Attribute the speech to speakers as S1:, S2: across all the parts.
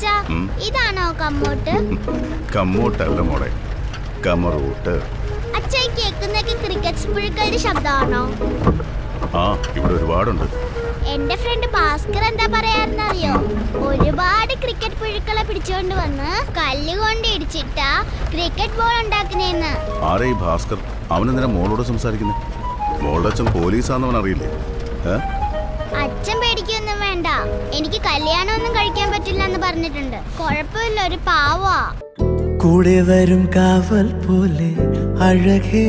S1: അച്ഛാ ഇതാണോ കമ്മോട്ട്
S2: കമ്മോട്ടല്ല മോളെ കമറൂട്ട്
S1: അച്ഛ ഈ കേൾക്കുന്നൊക്കെ ക്രിക്കറ്റ് പുഴുക്കളുടെ ശബ്ദമാണോ
S2: ആ ഇവിടെ ഒരുപാടുണ്ട്
S1: എന്റെ ഫ്രണ്ട് ഭാസ്കർ എന്താ പറയാറുന്നറിയോ ഒരുപാട് ക്രിക്കറ്റ് പുഴുക്കളെ പിടിച്ചുകൊണ്ട് വന്ന് കല്ലുകൊണ്ട് ഇടിച്ചിട്ടാ ക്രിക്കറ്റ് ബോൾ ഉണ്ടാക്കുന്നേന്ന്
S2: ആരെ ഈ ഭാസ്കർ അവനെന്തിനാ മോളോട് സംസാരിക്കുന്നത് മോളുടെ അച്ഛൻ പോലീസാന്നവൻ അറിയില്ലേ ഏ?
S1: അച്ഛൻ പേടിക്കൊന്നും വേണ്ട എനിക്ക് കല്യാണമൊന്നും കഴിക്കാൻ പറ്റില്ല എന്ന് പറഞ്ഞിട്ടുണ്ട് കുഴപ്പമില്ല ഒരു പാവാ
S3: കൂടെ വരും കാവൽ പോലെ അഴകേ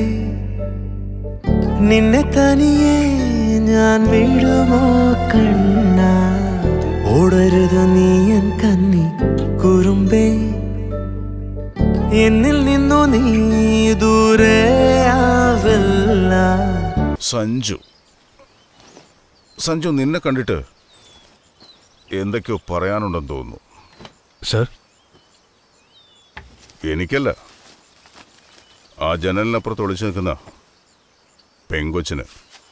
S3: നിന്നെ തനിയെ ഞാൻ വീഴുമോ കണ്ണ ഓടരുത് നീയൻ കന്നി കുറുമ്പേ എന്നിൽ നിന്നു നീ ദൂരെ ആവില്ല
S2: സഞ്ജു സഞ്ജു നിന്നെ കണ്ടിട്ട് എന്തൊക്കെയോ പറയാനുണ്ടെന്ന് തോന്നുന്നു
S4: സർ
S2: എനിക്കല്ല ആ ജനലിനപ്പുറത്ത് ഒളിച്ചു നിൽക്കുന്ന പെങ്കൊച്ചിന്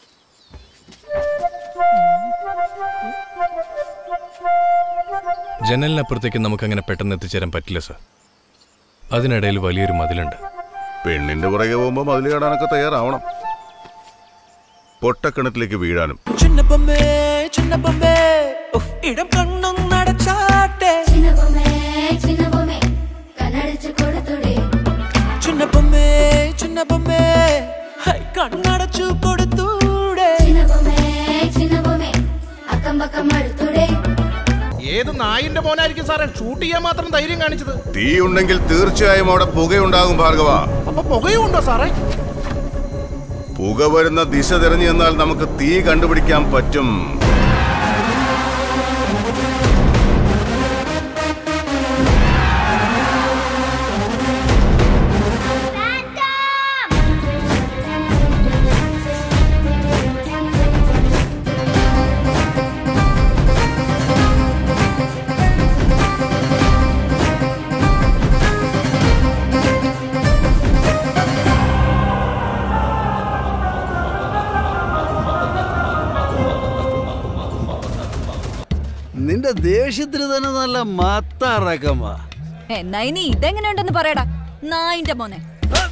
S4: ജനലിനപ്പുറത്തേക്ക് നമുക്കങ്ങനെ പെട്ടെന്ന് എത്തിച്ചേരാൻ പറ്റില്ല സർ അതിനിടയിൽ വലിയൊരു മതിലുണ്ട്
S2: പെണ്ണിന്റെ പുറകെ പോകുമ്പോൾ മതിൽ കാണാനൊക്കെ തയ്യാറാവണം പൊട്ടക്കിണറ്റിലേക്ക് വീഴാനും
S3: ചിന്ന ബൊമ്മേ ചിന്ന ബൊമ്മേ ഉഫ്, ഇടം കണ്ണും നടച്ചാട്ടെ
S5: ചിന്ന ബൊമ്മേ ചിന്ന ബൊമ്മേ കണ്ണടച്ച് കൊടുത്തുടേ
S3: ചിന്ന ബൊമ്മേ ചിന്ന ബൊമ്മേ ഹൈ, കണ്ണടച്ചു കൊടുത്തൂടെ
S5: ചിന്ന ബൊമ്മേ ചിന്ന ബൊമ്മേ അക്കം പക്കം അടുത്തുടേ
S6: ഏത് നായിന്റെ മോനായിരിക്കും സാറേ ഷൂട്ട് ചെയ്യാൻ മാത്രം ധൈര്യം കാണിച്ചത്
S2: തീ ഉണ്ടെങ്കിൽ തീർച്ചയായും അവിടെ പുകയുണ്ടാകും ഭാർഗവ
S6: അപ്പൊ പുകയും ഉണ്ടോ സാറേ
S2: പുക വരുന്ന ദിശ തിരഞ്ഞു എന്നാൽ നമുക്ക് തീ കണ്ടുപിടിക്കാൻ പറ്റും
S7: നിന്റെ ദേഷ്യത്തിന് തന്നെ നല്ല മത്തറക്കമാ
S8: എന്നാ ഇനി ഇതെങ്ങനെയുണ്ടെന്ന് പറയടാ നായിന്റെ മോനെ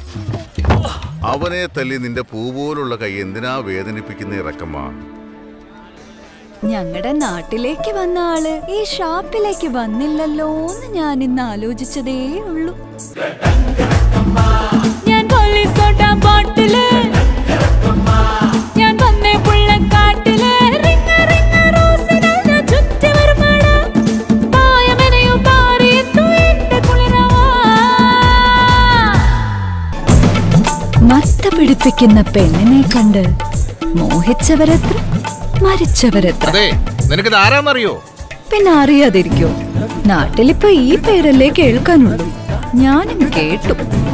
S2: അവനെ തല്ലി നിന്റെ പൂ പോലുള്ള കൈ എന്തിനാ വേദനിപ്പിക്കുന്ന ഇറക്കമ്മ
S8: ഞങ്ങളുടെ നാട്ടിലേക്ക് വന്ന ആള് ഈ ഷാപ്പിലേക്ക് വന്നില്ലല്ലോ എന്ന് ഞാൻ ഇന്ന് ആലോചിച്ചതേ ഉള്ളൂ ഞാൻ പോലീസോട്ട ബോട്ടില് ഞാൻ വന്നേ പുള്ളക്കാട്ടില് റിങ്ങ റിങ്ങ റോസിനെ ഞാൻ ചുറ്റി വരുമാണ് പായമെനയോ പാറിയെത്തു എന്റെ കുളിരവാ മത്ത പിടിപ്പിക്കുന്ന പെണ്ണിനെ കണ്ട് മോഹിച്ചവരെത്ര മരിച്ചവരെത്ര
S6: അതെ നിനക്കിത് ആരാന്നറിയോ
S8: പിന്നെ അറിയാതിരിക്കോ നാട്ടിലിപ്പോ ഈ പേരല്ലേ കേൾക്കാനുള്ളൂ ഞാനും കേട്ടു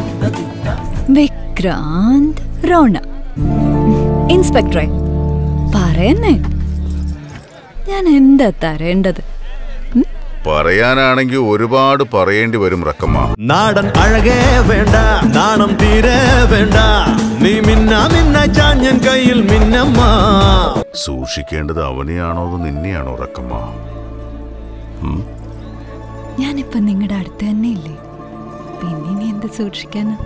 S8: വിക്രാന്ത് റോണ ഇൻസ്പെക്ടറെ പറയുന്നേ ഞാൻ എന്താ തരേണ്ടത്
S2: പറയാനാണെങ്കിൽ ഒരുപാട് പറയേണ്ടി വരും റക്കമ്മ
S3: നാടൻ അഴകേ വേണ്ട നാണം തീരെ വേണ്ട നീ മിന്ന മിന്ന ചാഞ്ഞൻ കയ്യിൽ മിന്നമ്മ
S2: സൂക്ഷിക്കേണ്ടത് അവനെയാണോ അതോ നിന്നെയാണോ റക്കമ്മ ഉം?
S8: ഞാനിപ്പോ നിങ്ങളുടെ അടുത്ത് തന്നെ ഇല്ലേ പിന്നെ ഇനി എന്ത് സൂക്ഷിക്കാനാ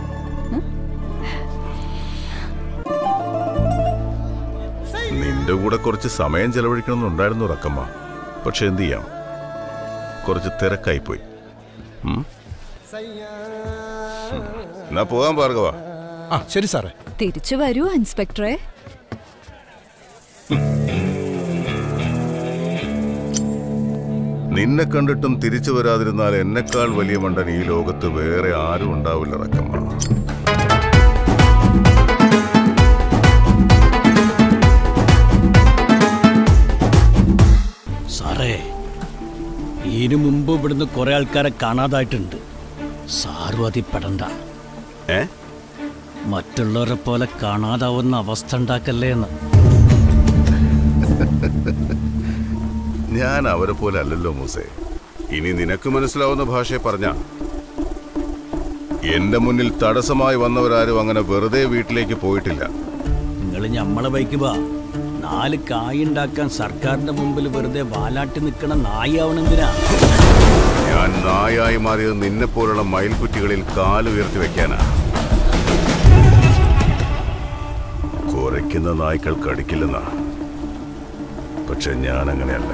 S2: നിന്റെ കൂടെ കുറച്ച് സമയം ചെലവഴിക്കണമെന്നുണ്ടായിരുന്നു റക്കമ്മ പക്ഷെ എന്ത് ചെയ്യാം കുറച്ച് തിരക്കായിപ്പോയി ഉം? ഉം. എന്നാ പോകാൻ ഭാർഗവ
S6: ആ ശരി സാറേ
S8: തിരിച്ചു വരൂ ഇൻസ്പെക്ടറെ
S2: നിന്നെ കണ്ടിട്ടും തിരിച്ചു വരാതിരുന്നാൽ എന്നെക്കാൾ വലിയ മണ്ടൻ ഈ ലോകത്ത് വേറെ ആരും ഉണ്ടാവില്ല റക്കമ്മ
S9: സാറേ ഇതിനു മുമ്പ് ഇവിടുന്ന് കുറെ ആൾക്കാരെ കാണാതായിട്ടുണ്ട് സാറും അതിപ്പെടണ്ട
S2: ഏ
S9: മറ്റുള്ളവരെ പോലെ കാണാതാവുന്ന അവസ്ഥ ഉണ്ടാക്കല്ലേ എന്ന്
S2: ഞാൻ അവരെ പോലെ അല്ലല്ലോ മൂസേ ഇനി നിനക്ക് മനസ്സിലാവുന്ന ഭാഷയെ പറഞ്ഞ എന്റെ മുന്നിൽ തടസ്സമായി വന്നവരാരും അങ്ങനെ വെറുതെ വീട്ടിലേക്ക് പോയിട്ടില്ല
S9: നിങ്ങൾ ഞമ്മളെ ബൈക്ക് വാ നാല് കായ് ഉണ്ടാക്കാൻ സർക്കാരിന്റെ മുമ്പിൽ വെറുതെ വാലാട്ടി നിൽക്കണ നായി ആവണെന്തിനാ
S2: ഞാൻ നായായി മാറിയത് നിന്നെ പോലുള്ള മയിൽക്കുറ്റികളിൽ കാലുയർത്തി വെക്കാനാ കുരയ്ക്കുന്ന നായ്ക്കൾ കടിക്കില്ലെന്നാ പക്ഷെ ഞാൻ അങ്ങനെയല്ല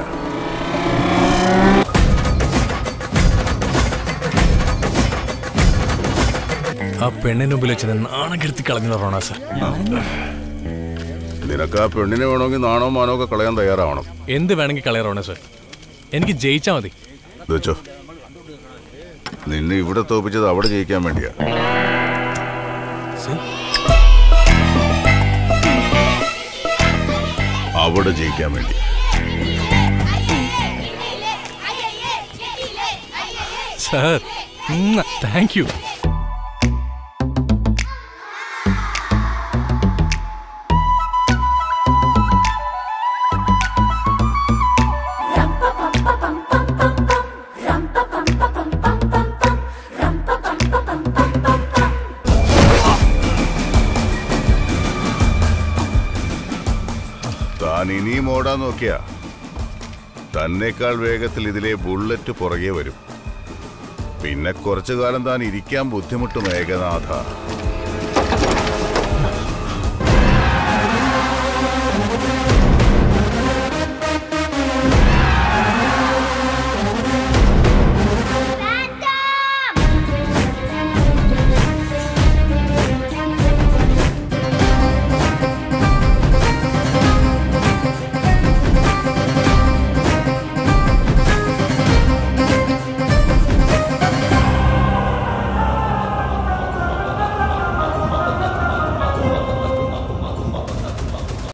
S4: ആ പെണ്ണിന് മുമ്പിൽ വെച്ച് നാണം കെടുത്തി കളഞ്ഞു റോണ സാർ
S2: നിനക്ക് ആ പെണ്ണിനെ വേണമെങ്കിൽ നാണോ മാനോ ഒക്കെ കളയാൻ തയ്യാറാവണം
S4: എന്ത് വേണമെങ്കിൽ കളയ റോണ സാർ എനിക്ക് ജയിച്ചാൽ മതി
S2: ഇത് വെച്ചോ നിന്നെ ഇവിടെ തോപ്പിച്ചത് അവിടെ ജയിക്കാൻ വേണ്ടിയാ
S4: സർ,
S2: അവിടെ ജയിക്കാൻ വേണ്ടി
S4: സാർ താങ്ക് യു
S2: താൻ ഇനിയും ഓടാൻ നോക്കിയാ തന്നേക്കാൾ വേഗത്തിൽ ഇതിലെ ബുള്ളറ്റ് പുറകെ വരും പിന്നെ കുറച്ചു കാലം താൻ ഇരിക്കാൻ ബുദ്ധിമുട്ടും ഏകനാഥ